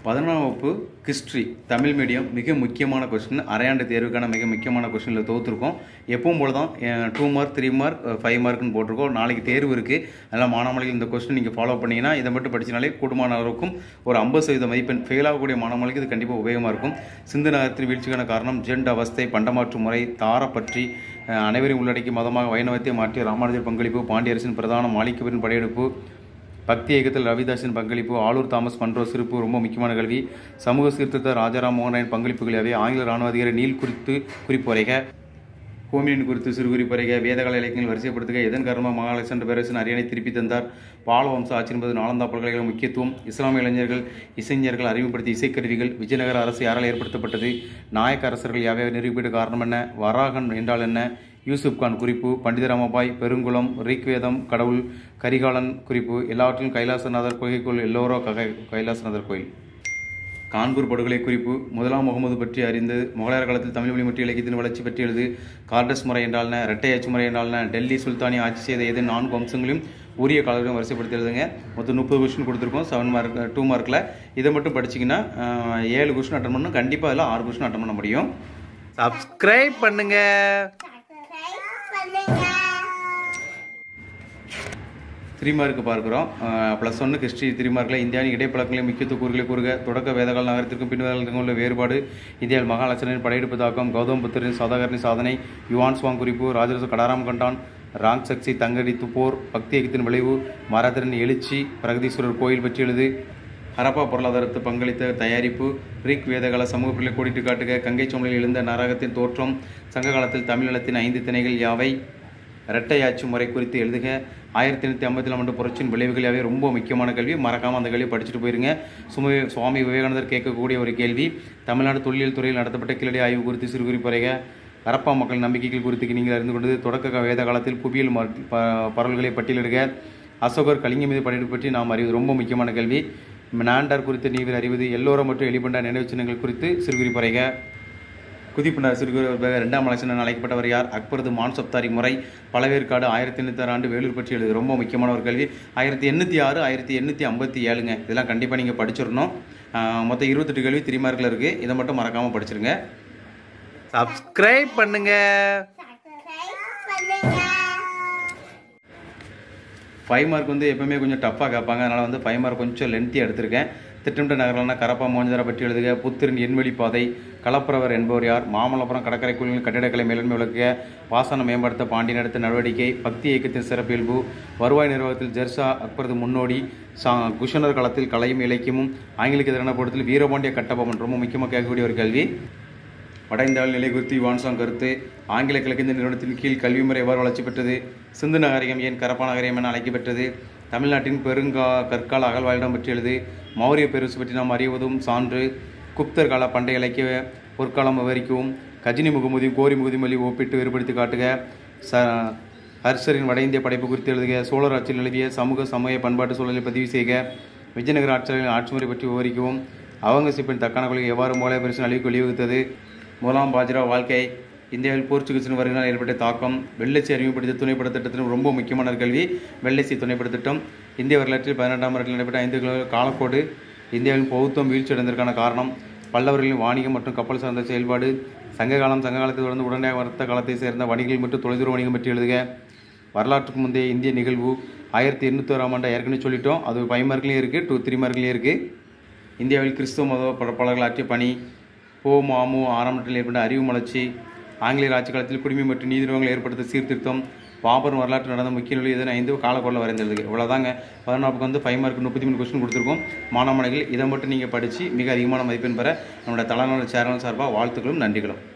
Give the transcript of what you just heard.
பதினொன்றாம் வகுப்பு history Tamil medium மிக முக்கியமான கொஸ்டின் அரையாண்டு தேர்வுக்கான மிக முக்கியமான கொஸ்டினில் தோற்றுருக்கோம் எப்பவும் போல தான் two mark three mark five மார்க்னு போட்டிருக்கோம் நாளைக்கு தேர்வு இருக்குது அதனால் மாணவர்களுக்கு இந்த கொஸ்டின் நீங்கள் ஃபாலோ பண்ணீங்கன்னா இதை மட்டும் படிச்சினாலே கூடுமானவருக்கும் ஒரு ஐம்பது சதவீத மதிப்பெண் ஃபெயில் ஆகக்கூடிய மாணவர்களுக்கு இது கண்டிப்பாக உபயோகமாக இருக்கும் சிந்து நகரத்தில் வீழ்ச்சிக்கான காரணம் ஜெண்ட் அவஸ்தை பண்டமாற்று முறை தார பற்றி அஹ், அனைவரையும் உள்ளடக்கி மதமாக வைணவத்தை மாற்றி ராமானுஜர் பங்களிப்பு பாண்டியரசின் பிரதான மாளிகவரின் படையெடுப்பு பக்தி இயக்கத்தில் ரவிதாஸின் பங்களிப்பு ஆலூர் தாமஸ் பண்றோ சிறப்பு ரொம்ப முக்கியமான கல்வி சமூக சீர்திருத்த ராஜாராம் மோகன் ராயின் பங்களிப்புகளாகவே ஆங்கில ராணுவ அதிகாரி நீல் குறித்து குறிப்புரைக ஹோமினின் குறித்து சிறு குறிப்புரைக வேதகால இலக்கியங்கள் வரிசைப்படுத்துக எதன் காரணமாக மகாலட்சன் பேரரசின் அரியணை திருப்பி தந்தார் பால வம்ச ஆட்சி என்பது நாலந்தா பல்கலைக்கழக முக்கியத்துவம் இஸ்லாமிய இளைஞர்கள் இசைஞர்கள் அறிமுகப்படுத்திய இசைக்கருவிகள் விஜயநகர அரசு யாரால் ஏற்படுத்தப்பட்டது நாயக்க அரசர்கள் யாவை நிரூபிக்க காரணம் என்ன வராகன் என்றால் என்ன யூசுப் கான் குறிப்பு பண்டிதராமபாய் பெருங்குளம் ரிக்வேதம் கடவுள் கரிகாலன் குறிப்பு எல்லாவற்றிலும் கைலாசநாதர் கோயிலுக்குள் எல்லோரோ ககை கைலாசநாதர் கோயில் கான்பூர் படுகொலை குறிப்பு முதலாம் முகமது பற்றி அறிந்து முகலாயர் காலத்தில் தமிழ் மொழி மற்றும் இலக்கியத்தின் வளர்ச்சி பற்றி எழுது கார்டஸ் முறை என்றால்ன இரட்டை அச்சு முறை என்றால்ன டெல்லி சுல்தானி ஆட்சி செய்த எது நான்கு வம்சங்களையும் உரிய காலத்தையும் வரிசைப்படுத்தி எழுதுங்க மொத்தம் முப்பது கொஸ்டின் கொடுத்துருக்கோம் செவன் மார்க் டூ மார்க்கில் இதை மட்டும் படிச்சிங்கன்னா அஹ், ஏழு கொஸ்டின் அட்டன் பண்ணணும் கண்டிப்பாக அதில் ஆறு கொஸ்டின் அட்டன் பண்ண முடியும் சப்ஸ்கிரைப் பண்ணுங்க த்ரீ மார்க்கு பார்க்குறோம் ப்ளஸ் ஒன்று ஹிஸ்ட்ரி த்ரீ மார்க்கில் இந்தியாவின் இடைப்பழக்கங்களின் முக்கியத்துவ கூறுகளை கூறுக தொடக்க வேதகால நகரத்திற்கும் பின்வதற்கும் உள்ள வேறுபாடு இந்தியாவில் மகாலட்சணின் படையெடுப்பு தாக்கம் கௌதம் புத்தரின் சதாகரனின் சாதனை யுவான் சுவாங் குறிப்பு ராஜரச கடாராம் கண்டான் ராங் சக்சி தங்கடி துப்போர் பக்தி இயக்கத்தின் விளைவு மராதரின் எழுச்சி பிரகதீஸ்வரர் கோயில் பற்றி எழுது ஹரப்பா பொருளாதாரத்து பங்களித்த தயாரிப்பு ரிக் வேதகால சமூக பிள்ளை கோடிட்டு காட்டுக கங்கை சோமலில் எழுந்த நாடகத்தின் தோற்றம் சங்க காலத்தில் தமிழ் நிலத்தின் ஐந்து திணைகள் யாவை இரட்டை ஆட்சி முறை குறித்து எழுதுக ஆயிரத்தி எண்ணூற்றி ஐம்பத்தி ஆண்டு புரட்சியின் விளைவுகளாகவே ரொம்ப முக்கியமான கேள்வி மறக்காமல் அந்த கேள்வி படிச்சுட்டு போயிருங்க சும சுவாமி விவேகானந்தர் கேட்கக்கூடிய ஒரு கேள்வி தமிழ்நாடு தொல்லியல் துறையில் நடத்தப்பட்ட கீழடி ஆய்வு குறித்து சிறு குறிப்புரைக ஹரப்பா மக்கள் நம்பிக்கைகள் குறித்து நீங்கள் அறிந்து கொண்டது தொடக்க வேத காலத்தில் புவியியல் மர- ப- பரவல்களை பட்டியலிடுக அசோகர் கலிங்க மீது படையெடுப்பு பற்றி நாம் அறிவது ரொம்ப முக்கியமான கேள்வி நாண்டார் குறித்து நீவர் அறிவது எல்லோரும் மற்றும் எலிபண்டா நினைவு சின்னங்கள் குறித்து சிறு குறிப்புரைக குதிப்பினார் சிறுகுரு ரெண்டாம் அலட்சணன் அழைக்கப்பட்டவர் யார் அக்பரது மான் சப்தாரி முறை பழவேற்காடு ஆயிரத்தி எண்ணூற்றி ஆண்டு வேலூர் பற்றி எழுது ரொம்ப முக்கியமான ஒரு கல்வி ஆயிரத்தி எண்ணூற்றி ஆறு ஆயிரத்தி எண்ணூற்றி ஐம்பத்தி ஏழுங்க இதெல்லாம் கண்டிப்பாக நீங்கள் படிச்சிடணும் ஆஹ் மொத்தம் இருபத்தெட்டு கேள்வி த்ரீ மார்க்கில் இருக்குது இதை மட்டும் மறக்காமல் படிச்சிருங்க சப்ஸ்கிரைப் பண்ணுங்க ஃபைவ் மார்க் வந்து எப்பவுமே கொஞ்சம் டஃப்பாக கேட்பாங்க அதனால் வந்து ஃபைவ் மார்க் கொஞ்சம் லென்த்தியாக எடுத்திருக்கேன் திட்டமிட்ட நகரம்னா கரப்பா மோஞ்சரா பற்றி எழுதுக புத்திரன் எண்வெளி பாதை கலப்புறவர் என்பவர் யார் மாமல்லபுரம் கடற்கரை குழுவின் கட்டிடக்கலை மேலாண்மை விளக்குக பாசனம் மேம்படுத்த பாண்டியன் எடுத்த நடவடிக்கை பக்தி இயக்கத்தின் சிறப்பியல்பு வருவாய் நிர்வாகத்தில் ஜெர்சா அக்பரது முன்னோடி சா குஷனர் காலத்தில் கலையும் இலக்கியமும் ஆங்கிலக்கு எதிரான போடத்தில் வீரபாண்டிய கட்டபொம்மன் ரொம்ப முக்கியமாக கேட்கக்கூடிய ஒரு கேள்வி வட இந்தியாவில் நிலை குறித்து யுவான்சாங் கருத்து ஆங்கில கிழக்கிந்திய நிறுவனத்தின் கீழ் கல்வி முறை எவ்வாறு வளர்ச்சி பெற்றது சிந்து நகரியம் ஏன் கரப்பா நகரியம் என அழைக்கப்பெற்றது தமிழ்நாட்டின் பெருங்கா கற்கால அகழ்வாயிடம் பற்றி எழுது மௌரிய பெருசு பற்றி நாம் அறிவதும் சான்று குப்தர் கால பண்டைய இலக்கிய பொற்காலம் விவரிக்கவும் கஜினி முகமதியும் கோரி முகமதி ஒப்பிட்டு வேறுபடுத்தி காட்டுக ச ஹர்ஷரின் வட இந்திய படைப்பு குறித்து எழுதுக சோழர் ஆட்சியில் நிலவிய சமூக சமய பண்பாட்டு சூழலை பதிவு செய்க விஜயநகர ஆட்சியாளர்களின் ஆட்சி முறை பற்றி விவரிக்கவும் அவுரங்கசீப்பின் தக்கான கொள்கை எவ்வாறு மோலய பரிசு அழிவுக்கு வழிவகுத்தது முதலாம் பாஜ்ரா வாழ்க்கை இந்தியாவில் போர்ச்சுகீசின் வருகையினால் ஏற்பட்ட தாக்கம் வெள்ளச்சி அறிமுகப்படுத்த துணைப்பட திட்டத்தின் ரொம்ப முக்கியமான ஒரு கல்வி வெள்ளச்சி துணைப்பட திட்டம் இந்திய வரலாற்றில் பதினெட்டாம் வருடத்தில் நடைபெற்ற ஐந்து கிலோ காலக்கோடு இந்தியாவின் பௌத்தம் வீழ்ச்சி அடைந்ததற்கான காரணம் பல்லவர்களின் வாணிகம் மற்றும் கப்பல் சார்ந்த செயல்பாடு சங்க காலம் சங்க காலத்தை தொடர்ந்து உடனே வர்த்த காலத்தை சேர்ந்த வணிகங்கள் மற்றும் தொலைதூர வணிகம் பற்றி எழுதுக வரலாற்றுக்கு முந்தைய இந்திய நிகழ்வு ஆயிரத்தி எண்ணூத்தோராம் ஆண்டு ஏற்கனவே சொல்லிட்டோம் அது ஃபைவ் மார்க்லேயும் இருக்குது டூ த்ரீ மார்க்லேயும் இருக்குது இந்தியாவில் கிறிஸ்துவ மத பரப்பாளர்கள் ஆற்றிய பணி போ மாமு ஆரம்பத்தில் ஏற்பட்ட அறிவு வளர்ச்சி ஆங்கிலேயர் ஆட்சி காலத்தில் குடிமை மற்றும் நீதி நிறுவனங்கள் ஏற்படுத்த சீர்திருத்தம் பாபர் வரலாற்று நடந்த முக்கிய நிலை இதனை ஐந்து காலக்கோடில் வரைந்திருக்கு இவ்வளோதாங்க பதினாப்புக்கு வந்து ஃபைவ் மார்க் முப்பத்தி மூணு கொஸ்டின் கொடுத்துருக்கோம் மாணவர்கள் இதை மட்டும் நீங்கள் படித்து மிக அதிகமான மதிப்பெண் பெற நம்மளோட தலைநகர் சேனல் சார்பாக வாழ்த்துக்களும் நன்றிகளும்